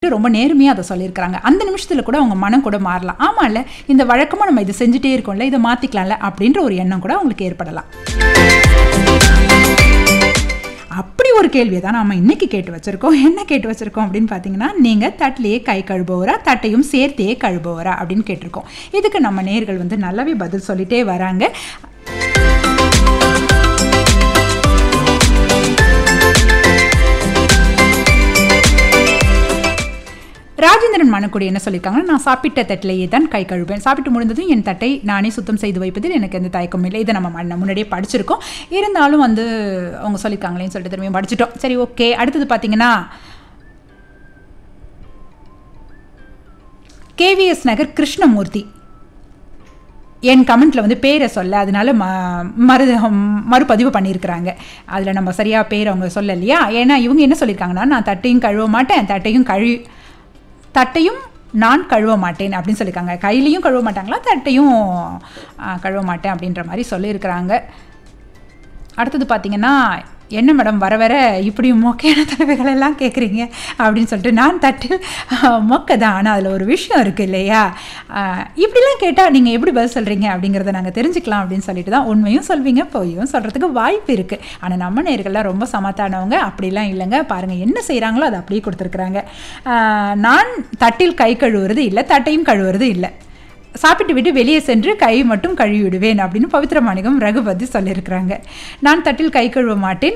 ரொம்ப நேர்மையாக அதை சொல்லியிருக்கிறாங்க அந்த நிமிஷத்தில் கூட அவங்க மனம் கூட மாறலாம் ஆமாம் இல்லை இந்த வழக்கமாக நம்ம இதை செஞ்சுட்டே இருக்கோம்ல இதை மாற்றிக்கலாம்ல அப்படின்ற ஒரு எண்ணம் கூட அவங்களுக்கு ஏற்படலாம் அப்படி ஒரு கேள்வியை தான் நாம இன்னைக்கு கேட்டு வச்சிருக்கோம் என்ன கேட்டு வச்சிருக்கோம் அப்படின்னு பார்த்தீங்கன்னா நீங்கள் தட்டிலேயே கை கழுபவரா தட்டையும் சேர்த்தே கழுபவரா அப்படின்னு கேட்டிருக்கோம் இதுக்கு நம்ம நேர்கள் வந்து நல்லாவே பதில் சொல்லிட்டே வராங்க ராஜேந்திரன் மணக்குடி என்ன சொல்லியிருக்காங்கன்னா நான் சாப்பிட்ட தட்டிலேயே தான் கை கழுவேன் சாப்பிட்டு முடிந்ததும் என் தட்டை நானே சுத்தம் செய்து வைப்பதில் எனக்கு எந்த தயக்கம் இல்லை இதை நம்ம ம- முன்னாடியே படிச்சிருக்கோம் இருந்தாலும் வந்து அவங்க சொல்லியிருக்காங்களேன்னு சொல்லிட்டு திரும்பியும் படிச்சிட்டோம் சரி ஓகே அடுத்தது பார்த்தீங்கன்னா கேவிஎஸ் நகர் கிருஷ்ணமூர்த்தி என் கமெண்ட்டில் வந்து பேரை சொல்ல அதனால ம மறு மறுபதிவு பண்ணியிருக்கிறாங்க அதில் நம்ம சரியாக பேர் அவங்க சொல்லலையா ஏன்னா இவங்க என்ன சொல்லியிருக்காங்கன்னா நான் தட்டையும் கழுவ மாட்டேன் தட்டையும் கழு தட்டையும் நான் கழுவ மாட்டேன் அப்படின்னு சொல்லியிருக்காங்க கையிலையும் கழுவ மாட்டாங்களா தட்டையும் ஆ, கழுவ மாட்டேன் அப்படின்ற மாதிரி சொல்லியிருக்கிறாங்க அடுத்தது பார்த்தீங்கன்னா என்ன மேடம் வர வர இப்படி மொக்கையான தலைவைகள் எல்லாம் கேட்குறீங்க அப்படின்னு சொல்லிட்டு நான் தட்டில் மொக்கை தான் ஆனால் அதில் ஒரு விஷயம் இருக்குது இல்லையா ஆஹ் இப்படிலாம் கேட்டால் நீங்கள் எப்படி பதில் சொல்கிறீங்க அப்படிங்கிறத நாங்கள் தெரிஞ்சுக்கலாம் அப்படின்னு சொல்லிட்டு தான் உண்மையும் சொல்வீங்க பொய்யும் சொல்கிறதுக்கு வாய்ப்பு இருக்குது ஆனால் நம்ம நேர்கள்லாம் ரொம்ப சமத்தானவங்க அப்படிலாம் இல்லைங்க பாருங்கள் என்ன செய்கிறாங்களோ அதை அப்படியே கொடுத்துருக்குறாங்க ஆஹ் நான் தட்டில் கை கழுவுறது இல்லை தட்டையும் கழுவுறது இல்லை சாப்பிட்டு விட்டு வெளியே சென்று கை மட்டும் கழுவி விடுவேன் அப்படின்னு பவித்ர மாணிக்கம் ரகுபதி சொல்லியிருக்கிறாங்க நான் தட்டில் கை கழுவ மாட்டேன்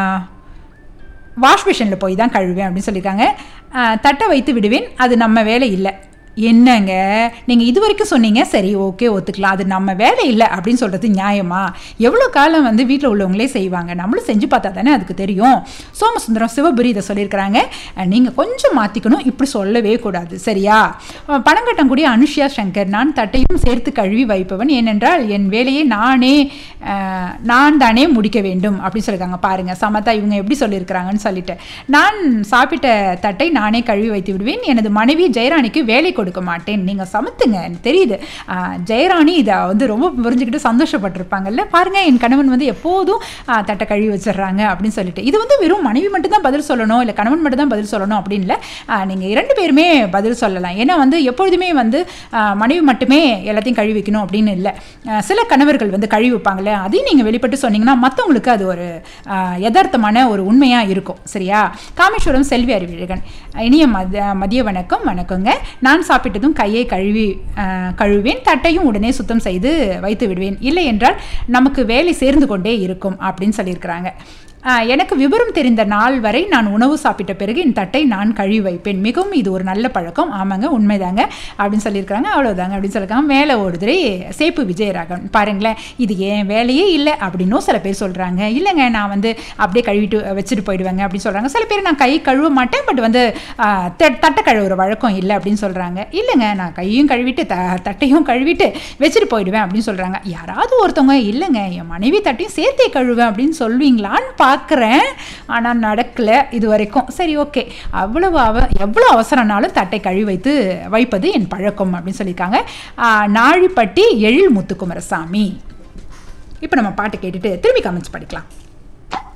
வாஷ் மிஷினில் போய் தான் கழுவேன் அப்படின்னு சொல்லியிருக்காங்க ஆஹ் தட்டை வைத்து விடுவேன் அது நம்ம வேலை இல்லை என்னங்க நீங்கள் இது வரைக்கும் சொன்னீங்க சரி ஓகே ஒத்துக்கலாம் அது நம்ம வேலை இல்லை அப்படின்னு சொல்கிறது நியாயமா எவ்வளோ காலம் வந்து வீட்டில் உள்ளவங்களே செய்வாங்க நம்மளும் செஞ்சு பார்த்தா தானே அதுக்கு தெரியும் சோமசுந்தரம் சிவபுரி இதை சொல்லியிருக்கிறாங்க நீங்கள் கொஞ்சம் மாற்றிக்கணும் இப்படி சொல்லவே கூடாது சரியா அஹ் பனங்கட்டங்குடி அனுஷ்யா சங்கர் நான் தட்டையும் சேர்த்து கழுவி வைப்பவன் ஏனென்றால் என் வேலையை நானே அஹ், நான் தானே முடிக்க வேண்டும் அப்படின்னு சொல்லியிருக்காங்க பாருங்க சமத்தா இவங்க எப்படி சொல்லியிருக்கிறாங்கன்னு சொல்லிட்டு நான் சாப்பிட்ட தட்டை நானே கழுவி வைத்து விடுவேன் எனது மனைவி ஜெயராணிக்கு வேலை கொடுக்க மாட்டேன் நீங்கள் சமத்துங்க எனக்கு தெரியுது அஹ், ஜெயராணி இதை வந்து ரொம்ப புரிஞ்சுக்கிட்டு சந்தோஷப்பட்டிருப்பாங்கல்ல பாருங்க என் கணவன் வந்து எப்போதும் அஹ், தட்டை கழுவி வச்சிடுறாங்க அப்படின்னு சொல்லிட்டு இது வந்து வெறும் மனைவி மட்டும் தான் பதில் சொல்லணும் இல்லை கணவன் மட்டும் தான் பதில் சொல்லணும் அப்படின்னு இல்லை நீங்கள் இரண்டு பேருமே பதில் சொல்லலாம் ஏன்னா வந்து எப்பொழுதுமே வந்து அஹ், மனைவி மட்டுமே எல்லாத்தையும் கழுவி வைக்கணும் அப்படின்னு இல்லை அஹ், சில கணவர்கள் வந்து கழுவி வைப்பாங்கல்ல அதையும் நீங்கள் வெளிப்பட்டு சொன்னீங்கன்னா மற்றவங்களுக்கு அது ஒரு அஹ், யதார்த்தமான ஒரு உண்மையாக இருக்கும் சரியா காமேஸ்வரம் செல்வி அறிவிழகன் இனிய மத மதிய வணக்கம் வணக்கங்க நான் சாப்பிட்டதும் கையை கழுவி அஹ், கழுவேன் தட்டையும் உடனே சுத்தம் செய்து வைத்து விடுவேன் இல்லை என்றால் நமக்கு வேலை சேர்ந்து கொண்டே இருக்கும் அப்படின்னு சொல்லியிருக்கிறாங்க ஆஹ் எனக்கு விவரம் தெரிந்த நாள் வரை நான் உணவு சாப்பிட்ட பிறகு என் தட்டை நான் கழுவி வைப்பேன் மிகவும் இது ஒரு நல்ல பழக்கம் ஆமாங்க உண்மைதாங்க அப்படின்னு சொல்லியிருக்கிறாங்க அவ்வளோதாங்க அப்படின்னு சொல்லியிருக்காங்க மேலே ஓடுதுரை சேப்பு விஜயராகவன் பாருங்களேன் இது என் வேலையே இல்லை அப்படின்னும் சில பேர் சொல்கிறாங்க இல்லைங்க நான் வந்து அப்படியே கழுவிட்டு வச்சுட்டு போயிடுவேங்க அப்படின்னு சொல்கிறாங்க சில பேர் நான் கை கழுவ மாட்டேன் பட் வந்து ஆஹ், த- தட்டை கழுவுற வழக்கம் இல்லை அப்படின்னு சொல்கிறாங்க இல்லைங்க நான் கையும் கழுவிட்டு த தட்டையும் கழுவிட்டு வச்சுட்டு போயிடுவேன் அப்படின்னு சொல்கிறாங்க யாராவது ஒருத்தவங்க இல்லைங்க என் மனைவி தட்டையும் சேர்த்தே கழுவேன் அப்படின்னு சொல்வீங்களான்னு பார்க்குறேன் ஆனால் நடக்கல இது வரைக்கும் சரி ஓகே அவ்வளவு அவ எவ்வளோ அவசரம்னாலும் தட்டை கழுவி வைத்து வைப்பது என் பழக்கம் அப்படின்னு சொல்லியிருக்காங்க ஆஹ், நாழிப்பட்டி எழில் முத்துக்குமரசாமி இப்போ நம்ம பாட்டு கேட்டுட்டு திரும்பி கமெண்ட்ஸ் படிக்கலாம்